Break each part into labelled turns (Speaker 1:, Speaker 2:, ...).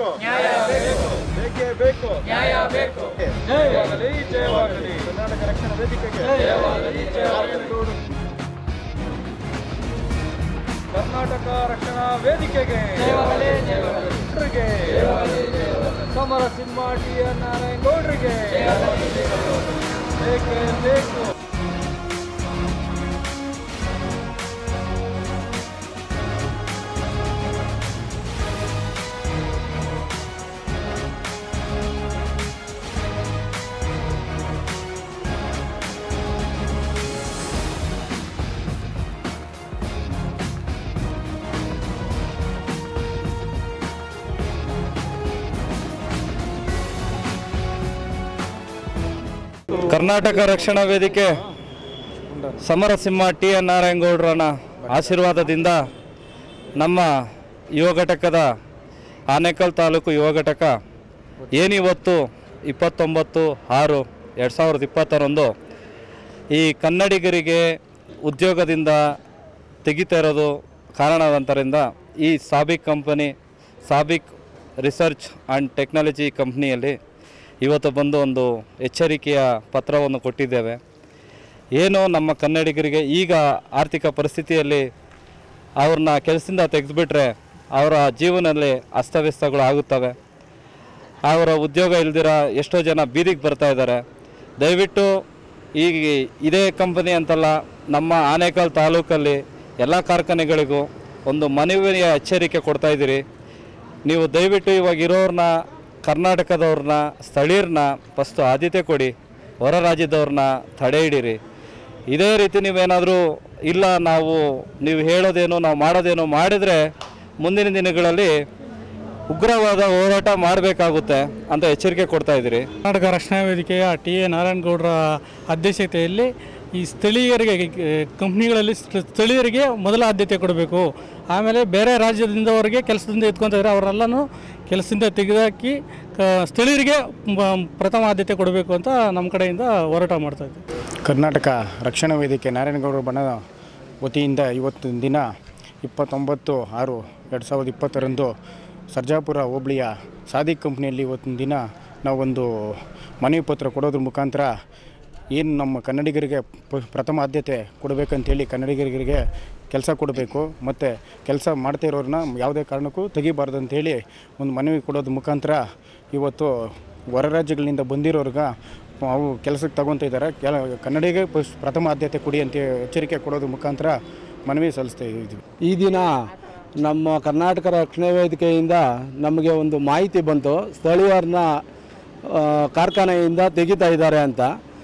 Speaker 1: ನ್ಯಾಯ ಬೇಕು
Speaker 2: ಬೇಕೇ ಬೇಕು
Speaker 1: ನ್ಯಾಯ ಬೇಕು
Speaker 2: ಜಯವಾಗಲಿ ಜಯವಾಗಲಿ ಕರ್ನಾಟಕ ರಕ್ಷಣಾ ವೇದಿಕೆಗೆ
Speaker 1: ಜಯವಾಗಲಿ ಜಯವಾಗಲಿ
Speaker 2: ಕರ್ನಾಟಕ ರಕ್ಷಣಾ ವೇದಿಕೆಗೆ
Speaker 1: ಜಯವಾಗಲಿ ಜಯವಾಗಲಿ
Speaker 2: ಗೌಡ್ರಿಗೆ ಸಮರ ಸಿಂಹ ಟಿ ಎನ್ ನಾರಾಯಣ ಗೌಡ್ರಿಗೆ ಬೇಕೇ ಬೇಕು
Speaker 3: ಕರ್ನಾಟಕ ರಕ್ಷಣಾ ವೇದಿಕೆ ಸಮರಸಿಂಹ ಟಿ ಎನ್ ನಾರಾಯಣಗೌಡರನ ಆಶೀರ್ವಾದದಿಂದ ನಮ್ಮ ಯುವ ಘಟಕದ ಆನೇಕಲ್ ತಾಲೂಕು ಯುವ ಘಟಕ ಏನಿವತ್ತು ಇಪ್ಪತ್ತೊಂಬತ್ತು ಆರು ಎರಡು ಸಾವಿರದ ಇಪ್ಪತ್ತರಂದು ಈ ಕನ್ನಡಿಗರಿಗೆ ಉದ್ಯೋಗದಿಂದ ತೆಗಿತಾ ಇರೋದು ಕಾರಣವಂತರಿಂದ ಈ SABIC company SABIC research and technology ಕಂಪ್ನಿಯಲ್ಲಿ ಇವತ್ತು ಬಂದು ಒಂದು ಎಚ್ಚರಿಕೆಯ ಪತ್ರವನ್ನು ಕೊಟ್ಟಿದ್ದೇವೆ ಏನು ನಮ್ಮ ಕನ್ನಡಿಗರಿಗೆ ಈಗ ಆರ್ಥಿಕ ಪರಿಸ್ಥಿತಿಯಲ್ಲಿ ಅವ್ರನ್ನ ಕೆಲಸದಿಂದ ತೆಗೆದುಬಿಟ್ರೆ ಅವರ ಜೀವನದಲ್ಲಿ ಅಸ್ತವ್ಯಸ್ತಗಳು ಆಗುತ್ತವೆ ಅವರ ಉದ್ಯೋಗ ಇಲ್ದಿರ ಎಷ್ಟೋ ಜನ ಬೀದಿಗೆ ಬರ್ತಾ ಇದ್ದಾರೆ ದಯವಿಟ್ಟು ಈಗ ಇದೇ ಕಂಪನಿ ಅಂತಲ್ಲ ನಮ್ಮ ಆನೇಕಲ್ ತಾಲೂಕಲ್ಲಿ ಎಲ್ಲ ಕಾರ್ಖಾನೆಗಳಿಗೂ ಒಂದು ಮನವಿಯ ಎಚ್ಚರಿಕೆ ಕೊಡ್ತಾ ಇದ್ದೀರಿ ನೀವು ದಯವಿಟ್ಟು ಇವಾಗ ಇರೋರನ್ನ ಕರ್ನಾಟಕದವ್ರನ್ನ ಸ್ಥಳೀಯರನ್ನ ಫಸ್ಟು ಆದ್ಯತೆ ಕೊಡಿ ಹೊರ ರಾಜ್ಯದವ್ರನ್ನ ತಡೆ ಹಿಡೀರಿ ಇದೇ ರೀತಿ ನೀವೇನಾದರೂ ಇಲ್ಲ ನಾವು ನೀವು ಹೇಳೋದೇನು ನಾವು ಮಾಡೋದೇನು ಮಾಡಿದರೆ ಮುಂದಿನ ದಿನಗಳಲ್ಲಿ ಉಗ್ರವಾದ ಹೋರಾಟ ಮಾಡಬೇಕಾಗುತ್ತೆ ಅಂತ ಎಚ್ಚರಿಕೆ ಕೊಡ್ತಾ ಇದ್ದೀರಿ
Speaker 4: ಕರ್ನಾಟಕ ರಕ್ಷಣಾ ವೇದಿಕೆಯ ಟಿ ಎ ನಾರಾಯಣಗೌಡರ ಅಧ್ಯಕ್ಷತೆಯಲ್ಲಿ ಈ ಸ್ಥಳೀಯರಿಗೆ ಕಂಪ್ನಿಗಳಲ್ಲಿ ಸ್ಥ- ಸ್ಥಳೀಯರಿಗೆ ಮೊದಲ ಆದ್ಯತೆ ಕೊಡಬೇಕು ಆಮೇಲೆ ಬೇರೆ ರಾಜ್ಯದಿಂದವರಿಗೆ ಕೆಲಸದಿಂದ ಎತ್ಕೊತಾರೆ ಅವರೆಲ್ಲನೂ ಕೆಲಸದಿಂದ ತೆಗೆದುಹಾಕಿ ಕ- ಸ್ಥಳೀಯರಿಗೆ ಮ- ಪ್ರಥಮ ಆದ್ಯತೆ ಕೊಡಬೇಕು ಅಂತ ನಮ್ಮ ಕಡೆಯಿಂದ ಹೋರಾಟ ಮಾಡ್ತಾ ಇದ್ದೀವಿ
Speaker 5: ಕರ್ನಾಟಕ ರಕ್ಷಣಾ ವೇದಿಕೆ ನಾರಾಯಣಗೌಡರ ಬಣದ ವತಿಯಿಂದ ಇವತ್ತಿನ ದಿನ ಇಪ್ಪತ್ತೊಂಬತ್ತು ಆರು ಎರಡು ಸಾವಿರದ ಇಪ್ಪತ್ತರಂದು ಸರ್ಜಾಪುರ ಹೋಬಳಿಯ ಸಾದಿಕ್ ಕಂಪ್ನಿಯಲ್ಲಿ ಇವತ್ತಿನ ದಿನ ನಾವೊಂದು ಮನವಿ ಪತ್ರ ಕೊಡೋದ್ರ ಮುಖಾಂತರ ಏನು ನಮ್ಮ ಕನ್ನಡಿಗರಿಗೆ ಪ- ಪ್ರಥಮ ಆದ್ಯತೆ ಕೊಡಬೇಕಂತೇಳಿ ಕನ್ನಡಿಗರಿಗೆ ಕೆಲಸ ಕೊಡಬೇಕು ಮತ್ತು ಕೆಲಸ ಮಾಡ್ತಾ ಇರೋರನ್ನ ಯಾವುದೇ ಕಾರಣಕ್ಕೂ ತೆಗಿಬಾರ್ದು ಅಂತೇಳಿ ಒಂದು ಮನವಿ ಕೊಡೋದ್ರ ಮುಖಾಂತರ ಇವತ್ತು ಹೊರ ರಾಜ್ಯಗಳಿಂದ ಬಂದಿರೋರ್ಗೆ ಅವು ಕೆಲಸಕ್ಕೆ ತಗೊತಾ ಇದ್ದಾರೆ ಕೆಲ ಕನ್ನಡಿಗೆ ಫಸ್ಟ್ ಪ್ರಥಮ ಆದ್ಯತೆ ಕೊಡಿ ಅಂತ ಎಚ್ಚರಿಕೆ ಕೊಡೋದ್ರ ಮುಖಾಂತರ ಮನವಿ ಸಲ್ಲಿಸ್ತಾ ಇದ್ದೀವಿ
Speaker 6: ಈ ದಿನ ನಮ್ಮ ಕರ್ನಾಟಕ ರಕ್ಷಣಾ ವೇದಿಕೆಯಿಂದ ನಮಗೆ ಒಂದು ಮಾಹಿತಿ ಬಂತು ಸ್ಥಳೀಯರನ್ನ ಆ, ಕಾರ್ಖಾನೆಯಿಂದ ತೆಗಿತಾ ಇದ್ದಾರೆ ಅಂತ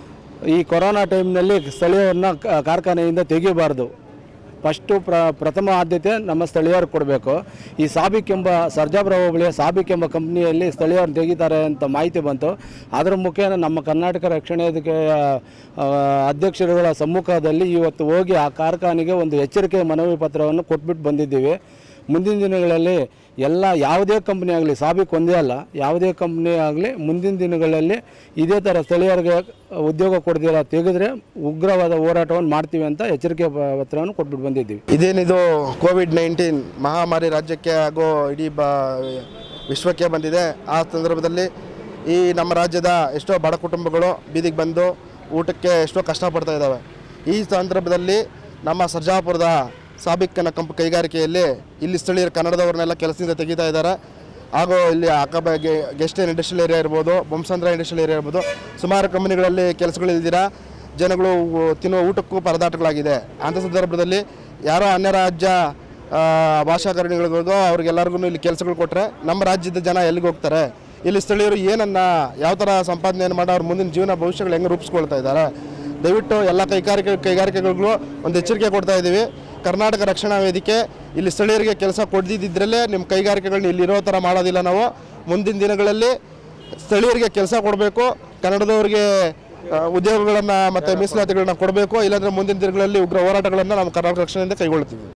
Speaker 6: ಈ ಕೊರೋನಾ ಟೈಮ್ನಲ್ಲಿ ಸ್ಥಳೀಯರನ್ನ ಕ- ಕಾರ್ಖಾನೆಯಿಂದ ತೆಗಿಬಾರ್ದು ಫಸ್ಟು ಪ್ರ ಪ್ರಥಮ ಆದ್ಯತೆ ನಮ್ಮ ಸ್ಥಳೀಯರು ಕೊಡಬೇಕು ಈ ಸಾಬಿಕ್ ಎಂಬ ಸರ್ಜಾಪುರ ಹೋಬಳಿಯ ಸಾಬಿಕ್ ಎಂಬ ಕಂಪ್ನಿಯಲ್ಲಿ ಸ್ಥಳೀಯರು ತೆಗಿತಾರೆ ಅಂತ ಮಾಹಿತಿ ಬಂತು ಅದರ ಮುಖೇನ ನಮ್ಮ ಕರ್ನಾಟಕ ರಕ್ಷಣಾ ವೇದಿಕೆಯ ಆ, ಅಧ್ಯಕ್ಷರುಗಳ ಸಮ್ಮುಖದಲ್ಲಿ ಇವತ್ತು ಹೋಗಿ ಆ ಕಾರ್ಖಾನೆಗೆ ಒಂದು ಎಚ್ಚರಿಕೆ ಮನವಿ ಪತ್ರವನ್ನು ಕೊಟ್ಬಿಟ್ಟು ಬಂದಿದ್ದೀವಿ ಮುಂದಿನ ದಿನಗಳಲ್ಲಿ ಎಲ್ಲ ಯಾವುದೇ ಕಂಪ್ನಿ ಆಗಲಿ ಸಾಬಿಕ್ ಒಂದೇ ಅಲ್ಲ ಯಾವುದೇ ಕಂಪ್ನಿ ಆಗಲಿ ಮುಂದಿನ ದಿನಗಳಲ್ಲಿ ಇದೇ ಥರ ಸ್ಥಳೀಯರಿಗೆ ಉದ್ಯೋಗ ಕೊಡ್ದಿರ ತೆಗೆದ್ರೆ ಉಗ್ರವಾದ ಹೋರಾಟವನ್ನು ಮಾಡ್ತೀವಿ ಅಂತ ಎಚ್ಚರಿಕೆ ಪ- ಪತ್ರವನ್ನು ಕೊಟ್ಬಿಟ್ಟು ಬಂದಿದ್ದೀವಿ
Speaker 7: ಇದೇನಿದು ಕೋವಿಡ್ ನೈನ್ಟೀನ್ ಮಹಾಮಾರಿ ರಾಜ್ಯಕ್ಕೆ ಹಾಗೂ ಇಡೀ ಬ ವಿಶ್ವಕ್ಕೆ ಬಂದಿದೆ ಆ ಸಂದರ್ಭದಲ್ಲಿ ಈ ನಮ್ಮ ರಾಜ್ಯದ ಎಷ್ಟೋ ಬಡ ಕುಟುಂಬಗಳು ಬೀದಿಗೆ ಬಂದು ಊಟಕ್ಕೆ ಎಷ್ಟೋ ಕಷ್ಟಪಡ್ತಾ ಇದ್ದಾವೆ ಈ ಸಂದರ್ಭದಲ್ಲಿ ನಮ್ಮ ಸರ್ಜಾಪುರದ ಸಾಬಿಕ್ಕನ ಕಂಪ್ ಕೈಗಾರಿಕೆಯಲ್ಲಿ ಇಲ್ಲಿ ಸ್ಥಳೀಯರು ಕನ್ನಡದವ್ರನ್ನೆಲ್ಲ ಕೆಲಸದಿಂದ ತೆಗಿತಾ ಇದ್ದಾರೆ ಹಾಗೂ ಇಲ್ಲಿ ಅಕ್ಕಬ ಗೆಸ್ಟ್ ಇಂಡಸ್ಟ್ರಿಯಲ್ ಏರಿಯಾ ಇರ್ಬೋದು ಬೊಮ್ಮಸಂದ್ರ ಇಂಡಸ್ಟ್ರಿಯಲ್ ಏರಿಯಾ ಇರ್ಬೋದು ಸುಮಾರು ಕಂಪನಿಗಳಲ್ಲಿ ಕೆಲಸಗಳಿಲ್ದಿರ ಜನಗಳು ಊ- ತಿನ್ನುವ ಊಟಕ್ಕೂ ಪರದಾಟಗಳಾಗಿದೆ ಅಂಥ ಸಂದರ್ಭದಲ್ಲಿ ಯಾರೋ ಅನ್ಯ ರಾಜ್ಯ ಆ, ಭಾಷಾಕರಣಿಗಳಿಗೂ ಅವ್ರಿಗೆಲ್ಲರಿಗೂ ಇಲ್ಲಿ ಕೆಲಸಗಳು ಕೊಟ್ಟರೆ ನಮ್ಮ ರಾಜ್ಯದ ಜನ ಎಲ್ಲಿಗೆ ಹೋಗ್ತಾರೆ ಇಲ್ಲಿ ಸ್ಥಳೀಯರು ಏನನ್ನ ಯಾವ ಥರ ಸಂಪಾದನೆಯನ್ನು ಮಾಡಿ ಅವ್ರ ಮುಂದಿನ ಜೀವನ ಭವಿಷ್ಯಗಳು ಹೆಂಗೆ ರೂಪಿಸ್ಕೊಳ್ತಾ ಇದ್ದಾರೆ ದಯವಿಟ್ಟು ಎಲ್ಲ ಕೈಗಾರಿಕೆ ಕೈಗಾರಿಕೆಗಳಿಗೂ ಒಂದು ಎಚ್ಚರಿಕೆ ಕೊಡ್ತಾ ಇದ್ದೀವಿ ಕರ್ನಾಟಕ ರಕ್ಷಣಾ ವೇದಿಕೆ ಇಲ್ಲಿ ಸ್ಥಳೀಯರಿಗೆ ಕೆಲಸ ಕೊಡ್ದಿದ್ದಿದ್ರಲ್ಲೇ ನಿಮ್ಮ ಕೈಗಾರಿಕೆಗಳನ್ನ ಇಲ್ಲಿ ಇರೋ ಥರ ಮಾಡೋದಿಲ್ಲ ನಾವು ಮುಂದಿನ ದಿನಗಳಲ್ಲಿ ಸ್ಥಳೀಯರಿಗೆ ಕೆಲಸ ಕೊಡಬೇಕು ಕನ್ನಡದವರಿಗೆ ಆ, ಉದ್ಯೋಗಗಳನ್ನು ಮತ್ತು ಮೀಸಲಾತಿಗಳನ್ನ ಕೊಡಬೇಕು ಇಲ್ಲಾಂದರೆ ಮುಂದಿನ ದಿನಗಳಲ್ಲಿ ಉಗ್ರ ಹೋರಾಟಗಳನ್ನು ನಮ್ಮ ಕರ್ನಾಟಕ ರಕ್ಷಣೆಯಿಂದ ಕೈಗೊಳ್ಳುತ್ತೀವಿ